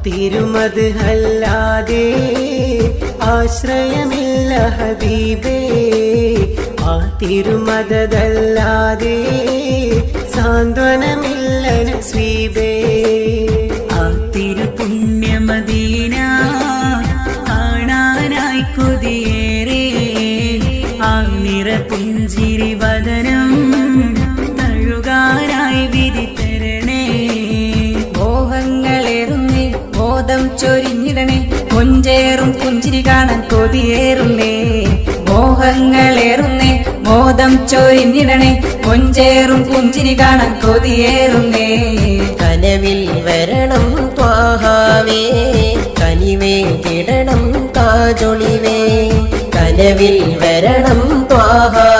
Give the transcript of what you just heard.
തിരുമത് അല്ലാതെ ആശ്രയമില്ല ഹബീബേ ആ തിരുമതല്ലാതെ സാന്ത്വനമില്ല നസീബേ ആ തിരുപുണ്യമദീന കാണാനായി കൊതിയേറെ ആ നിറപുഞ്ചിരി വദനം തഴുകാനായി വിധി തരണേ മോഹങ്ങളേറുന്നേ ബോധം ചൊരിഞ്ഞിടണേ കൊഞ്ചേറും പുഞ്ചിരി കാണാൻ കൊതിയേറുന്നേ മോഹങ്ങളേറുന്നേ ബോധം ചൊരിഞ്ഞിടണേ കൊഞ്ചേറും പുഞ്ചിരി കാണാൻ കൊതിയേറുന്നേ കനവിൽ വരണം ത്വാഹാവേ കനിവേ കിടണം കാജൊളിവേ കനവിൽ വരണം ത്വാഹാ